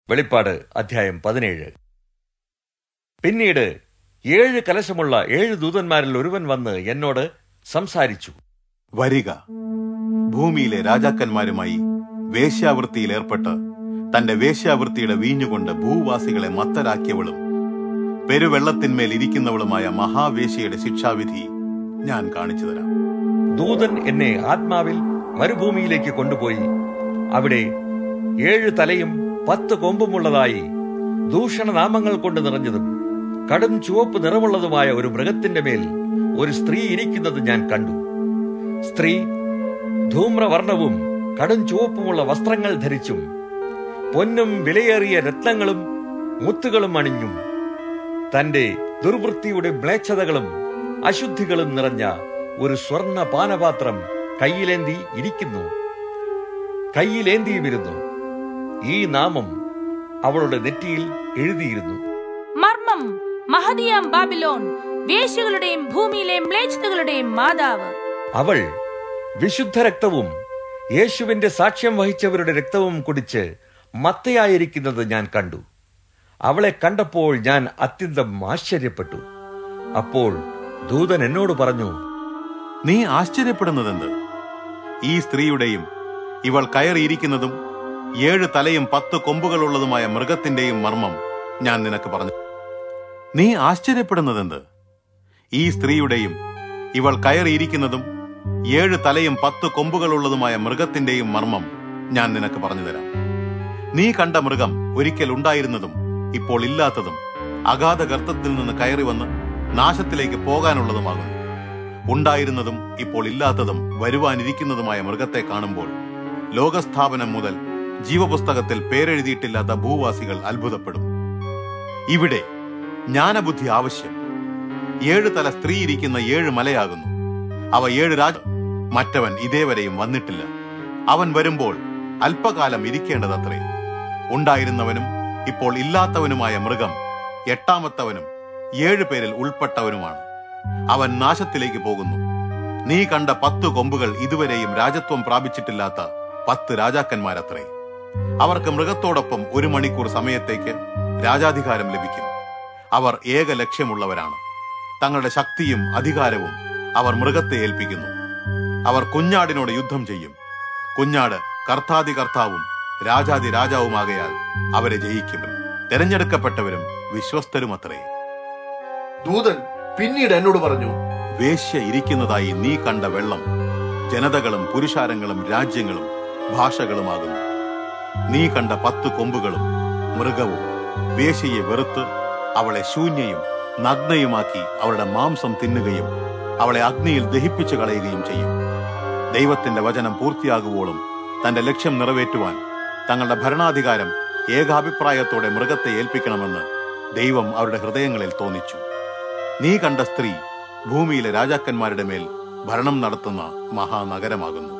വെളിപ്പാട് അധ്യായം പതിനേഴ് പിന്നീട് ഏഴ് കലശമുള്ള ഏഴ് ദൂതന്മാരിൽ ഒരുവൻ വന്ന് എന്നോട് സംസാരിച്ചു വരിക ഭൂമിയിലെ രാജാക്കന്മാരുമായി വേശ്യാവൃത്തിയിൽ ഏർപ്പെട്ട് തന്റെ വേശ്യാവൃത്തിയുടെ വീഞ്ഞുകൊണ്ട് ഭൂവാസികളെ മത്തരാക്കിയവളും പെരുവെള്ളത്തിന്മേൽ ഇരിക്കുന്നവളുമായ മഹാവേശ്യയുടെ ശിക്ഷാവിധി ഞാൻ കാണിച്ചു തരാം ദൂതൻ എന്നെ ആത്മാവിൽ മരുഭൂമിയിലേക്ക് കൊണ്ടുപോയി അവിടെ ഏഴ് തലയും പത്ത് കൊമ്പുമുള്ളതായി ദൂഷണനാമങ്ങൾ കൊണ്ട് നിറഞ്ഞതും കടും ചുവപ്പ് നിറമുള്ളതുമായ ഒരു മൃഗത്തിന്റെ മേൽ ഒരു സ്ത്രീ ഇരിക്കുന്നത് ഞാൻ കണ്ടു സ്ത്രീ ധൂമ്രവർണവും കടും ചുവപ്പുമുള്ള വസ്ത്രങ്ങൾ ധരിച്ചും പൊന്നും വിലയേറിയ രത്നങ്ങളും മുത്തുകളും അണിഞ്ഞും തന്റെ ദുർവൃത്തിയുടെ മ്ലേച്ഛതകളും അശുദ്ധികളും നിറഞ്ഞ ഒരു സ്വർണ പാനപാത്രം കയ്യിലേന്തി ഇരിക്കുന്നു കയ്യിലേന്തിയുമിരുന്നു ഈ നാമം അവളുടെ നെറ്റിയിൽ എഴുതിയിരുന്നു മർമ്മം മഹതിയാം ബാബിലോൺ വേശ്യകളുടെയും ഭൂമിയിലെ മ്ലേച്ഛതകളുടെയും മാതാവ് അവൾ വിശുദ്ധ രക്തവും യേശുവിന്റെ സാക്ഷ്യം വഹിച്ചവരുടെ രക്തവും കുടിച്ച് മത്തയായിരിക്കുന്നത് ഞാൻ കണ്ടു അവളെ കണ്ടപ്പോൾ ഞാൻ അത്യന്തം ആശ്ചര്യപ്പെട്ടു അപ്പോൾ ദൂതൻ എന്നോട് പറഞ്ഞു നീ ആശ്ചര്യപ്പെടുന്നതെന്ത് ഈ സ്ത്രീയുടെയും ഇവൾ കയറിയിരിക്കുന്നതും ഏഴ് തലയും പത്ത് കൊമ്പുകളുള്ളതുമായ മൃഗത്തിന്റെയും മർമ്മം ഞാൻ നിനക്ക് പറഞ്ഞു നീ ആശ്ചര്യപ്പെടുന്നതെന്ത് ഈ സ്ത്രീയുടെയും ഇവൾ കയറിയിരിക്കുന്നതും ഏഴ് തലയും പത്ത് കൊമ്പുകളുള്ളതുമായ മൃഗത്തിന്റെയും മർമ്മം ഞാൻ നിനക്ക് പറഞ്ഞു തരാം നീ കണ്ട മൃഗം ഒരിക്കൽ ഉണ്ടായിരുന്നതും ഇപ്പോൾ ഇല്ലാത്തതും അഗാധ ഗർത്തത്തിൽ നിന്ന് കയറി വന്ന് നാശത്തിലേക്ക് പോകാനുള്ളതുമാകുന്നു ഉണ്ടായിരുന്നതും ഇപ്പോൾ ഇല്ലാത്തതും വരുവാനിരിക്കുന്നതുമായ മൃഗത്തെ കാണുമ്പോൾ ലോകസ്ഥാപനം മുതൽ ജീവപുസ്തകത്തിൽ പേരെഴുതിയിട്ടില്ലാത്ത ഭൂവാസികൾ അത്ഭുതപ്പെടും ഇവിടെ ജ്ഞാനബുദ്ധി ആവശ്യം ഏഴ് തല സ്ത്രീ ഇരിക്കുന്ന ഏഴ് മലയാകുന്നു അവ ഏഴ് രാജ മറ്റവൻ ഇതേവരെയും വന്നിട്ടില്ല അവൻ വരുമ്പോൾ അല്പകാലം ഇരിക്കേണ്ടതത്രേ ഉണ്ടായിരുന്നവനും ഇപ്പോൾ ഇല്ലാത്തവനുമായ മൃഗം എട്ടാമത്തവനും ഏഴു പേരിൽ ഉൾപ്പെട്ടവനുമാണ് അവൻ നാശത്തിലേക്ക് പോകുന്നു നീ കണ്ട പത്ത് കൊമ്പുകൾ ഇതുവരെയും രാജത്വം പ്രാപിച്ചിട്ടില്ലാത്ത പത്ത് രാജാക്കന്മാരത്രേ അവർക്ക് മൃഗത്തോടൊപ്പം ഒരു മണിക്കൂർ സമയത്തേക്ക് രാജാധികാരം ലഭിക്കും അവർ ഏക ലക്ഷ്യമുള്ളവരാണ് തങ്ങളുടെ ശക്തിയും അധികാരവും അവർ മൃഗത്തെ ഏൽപ്പിക്കുന്നു അവർ കുഞ്ഞാടിനോട് യുദ്ധം ചെയ്യും കുഞ്ഞാട് കർത്താതി കർത്താവും രാജാതി രാജാവുമാകയാൽ അവരെ ജയിക്കും തെരഞ്ഞെടുക്കപ്പെട്ടവരും വിശ്വസ്തരുമത്രേ ദൂതൻ പിന്നീട് എന്നോട് പറഞ്ഞു വേശ്യ ഇരിക്കുന്നതായി നീ കണ്ട വെള്ളം ജനതകളും പുരുഷാരങ്ങളും രാജ്യങ്ങളും ഭാഷകളുമാകുന്നു നീ കണ്ട പത്ത് കൊമ്പുകളും മൃഗവും വേശ്യയെ വെറുത്ത് അവളെ ശൂന്യയും നഗ്നയുമാക്കി അവളുടെ മാംസം തിന്നുകയും അവളെ അഗ്നിയിൽ ദഹിപ്പിച്ചു കളയുകയും ചെയ്യും ദൈവത്തിന്റെ വചനം പൂർത്തിയാകുവോളും തന്റെ ലക്ഷ്യം നിറവേറ്റുവാൻ തങ്ങളുടെ ഭരണാധികാരം ഏകാഭിപ്രായത്തോടെ മൃഗത്തെ ഏൽപ്പിക്കണമെന്ന് ദൈവം അവരുടെ ഹൃദയങ്ങളിൽ തോന്നിച്ചു നീ കണ്ട സ്ത്രീ ഭൂമിയിലെ രാജാക്കന്മാരുടെ മേൽ ഭരണം നടത്തുന്ന മഹാനഗരമാകുന്നു